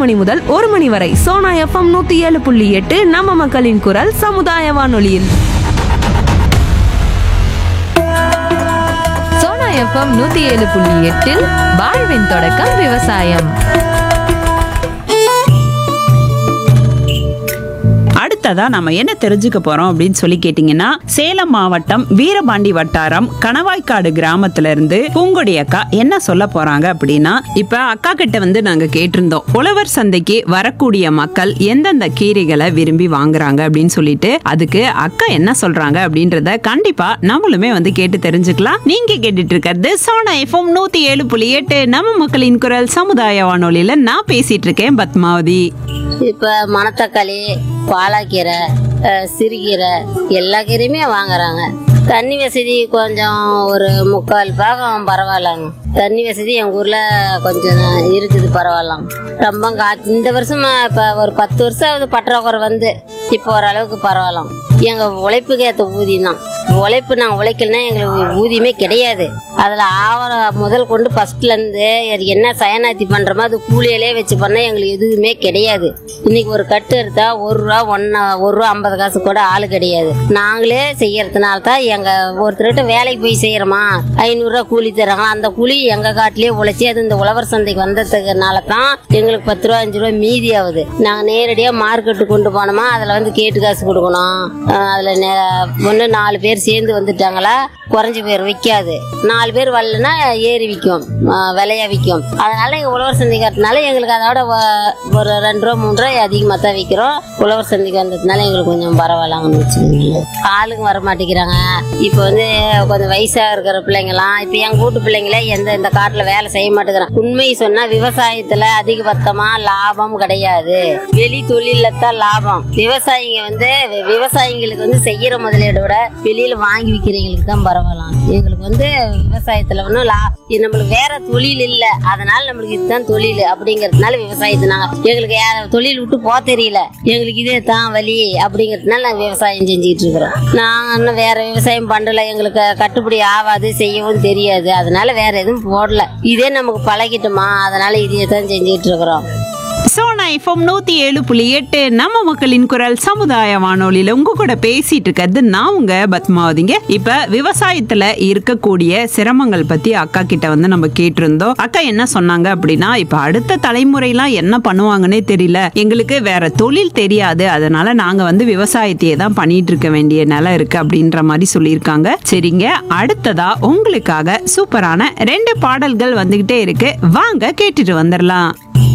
மணி முதல் ஒரு மணி வரை சோனா எஃப்எம் நூத்தி ஏழு புள்ளி எட்டு நம்ம மக்களின் குரல் சமுதாய வானொலியில் சோனா எஃப்எம் நூத்தி ஏழு புள்ளி எட்டில் வாழ்வின் தொடக்கம் விவசாயம் அடுத்ததா நம்ம என்ன தெரிஞ்சுக்க போறோம் அப்படின்னு சொல்லி கேட்டீங்கன்னா சேலம் மாவட்டம் வீரபாண்டி வட்டாரம் கணவாய்க்காடு கிராமத்துல இருந்து பூங்கொடி அக்கா என்ன சொல்ல போறாங்க அப்படின்னா இப்ப அக்கா கிட்ட வந்து நாங்க கேட்டிருந்தோம் உழவர் சந்தைக்கு வரக்கூடிய மக்கள் எந்தெந்த கீரைகளை விரும்பி வாங்குறாங்க அப்படின்னு சொல்லிட்டு அதுக்கு அக்கா என்ன சொல்றாங்க அப்படின்றத கண்டிப்பா நம்மளுமே வந்து கேட்டு தெரிஞ்சுக்கலாம் நீங்க கேட்டுட்டு இருக்கிறது சோனா எஃப்எம் நூத்தி ஏழு புள்ளி எட்டு நம்ம மக்களின் குரல் சமுதாய வானொலியில நான் பேசிட்டு இருக்கேன் பத்மாவதி இப்ப மணத்தக்காளி பாலாக்கீரை அஹ், சிறுகீரை எல்லா கீரையுமே வாங்குறாங்க தண்ணி வசதி கொஞ்சம் ஒரு முக்கால் பாகம் பரவாயில்லங்க தண்ணி வசதி எங்க ஊர்ல கொஞ்சம் இருக்குது பரவாயில்லம் ரொம்ப காத்து இந்த வருஷமா இப்ப ஒரு பத்து வருஷம் ஆகுது பற்றாக்குறை வந்து இப்போ ஓரளவுக்கு பரவாயில்லம் எங்க உழைப்புக்கு ஏற்ற ஊதியம் தான் உழைப்பு நாங்கள் உழைக்கலன்னா எங்களுக்கு ஊதியமே கிடையாது அதில் ஆவர முதல் கொண்டு ஃபர்ஸ்ட்ல இருந்து அது என்ன சயனாத்தி பண்றோமோ அது கூலியிலே வச்சு பண்ணா எங்களுக்கு எதுவுமே கிடையாது இன்னைக்கு ஒரு கட்டு எடுத்தா ஒரு ரூபா ஒன்னா ஒரு ரூபா ஐம்பது காசு கூட ஆளு கிடையாது நாங்களே செய்யறதுனால தான் எங்க ஒருத்தர்கிட்ட வேலைக்கு போய் செய்யறோமா ஐநூறுரூவா கூலி தராங்க அந்த கூலி எங்க காட்டிலேயே உழைச்சி அது இந்த உழவர் சந்தைக்கு வந்ததுனால தான் எங்களுக்கு பத்து ரூபா அஞ்சு ரூபா மீதி ஆகுது நாங்கள் நேரடியாக மார்க்கெட்டு கொண்டு போனோமா அதில் வந்து கேட்டு காசு கொடுக்கணும் அஹ் அதுல நே- ஒண்ணு நாலு பேர் சேர்ந்து வந்துட்டாங்களா குறைஞ்ச பேர் விற்காது நாலு பேர் வரலன்னா ஏறி விற்கும் அஹ் விலையா விற்கும் அதனால எங்க உழவர் சந்தைக்கிறதுனால எங்களுக்கு அதோட வ- ஒரு ரெண்டு ரூபா மூணு ரூபா அதிகமாக தான் விற்கிறோம் உழவர் சந்தைக்கு வந்ததுனால எங்களுக்கு கொஞ்சம் பரவாயில்லாங்கன்னு வச்சுக்கோங்களேன் ஆளுங்க வர மாட்டேங்கிறாங்க இப்போ வந்து கொஞ்சம் வயசா இருக்கிற பிள்ளைங்கலாம் இப்போ எங்க வீட்டு பிள்ளைங்களே எந்த இந்த காட்டுல வேலை செய்ய மாட்டேங்கிறாங்க உண்மையை சொன்னா விவசாயத்துல அதிகபட்சமா லாபம் கிடையாது வெளி தொழில தான் லாபம் விவசாயிங்க வந்து வி- விவசாயிங்களுக்கு வந்து செய்யற முதலீடோட வெளியில வாங்கி விற்கிறவங்களுக்கு தான் பரவாயில்லாம் எங்களுக்கு வந்து விவசாயத்துல ஒன்றும் லா இது நம்மளுக்கு வேற தொழில் இல்ல அதனால நம்மளுக்கு இதுதான் தொழில் அப்படிங்கறதுனால விவசாயத்தை நாங்க எங்களுக்கு யார- தொழில் விட்டு போக தெரியல எங்களுக்கு இதே தான் வழி அப்படிங்கறதுனால நாங்க விவசாயம் செஞ்சுக்கிட்டு இருக்கிறோம் நாங்க இன்னும் வேற விவசாயம் பண்ணல எங்களுக்கு கட்டுப்படி ஆகாது செய்யவும் தெரியாது அதனால வேற எதுவும் போடல இதே நமக்கு பழகிட்டோமா அதனால இதையே தான் செஞ்சுட்டு இருக்கிறோம் சோனா எஃப்எம் நூத்தி ஏழு புள்ளி எட்டு நம்ம மக்களின் குரல் சமுதாய வானொலியில உங்க கூட பேசிட்டு இருக்கிறது நான் உங்க பத்மாவதிங்க இப்ப விவசாயத்துல இருக்கக்கூடிய சிரமங்கள் பத்தி அக்கா கிட்ட வந்து நம்ம கேட்டிருந்தோம் அக்கா என்ன சொன்னாங்க அப்படின்னா இப்ப அடுத்த தலைமுறைலாம் என்ன பண்ணுவாங்கன்னே தெரியல எங்களுக்கு வேற தொழில் தெரியாது அதனால நாங்க வந்து விவசாயத்தையே தான் பண்ணிட்டு இருக்க வேண்டிய நிலை இருக்கு அப்படின்ற மாதிரி சொல்லியிருக்காங்க சரிங்க அடுத்ததா உங்களுக்காக சூப்பரான ரெண்டு பாடல்கள் வந்துகிட்டே இருக்கு வாங்க கேட்டுட்டு வந்துடலாம்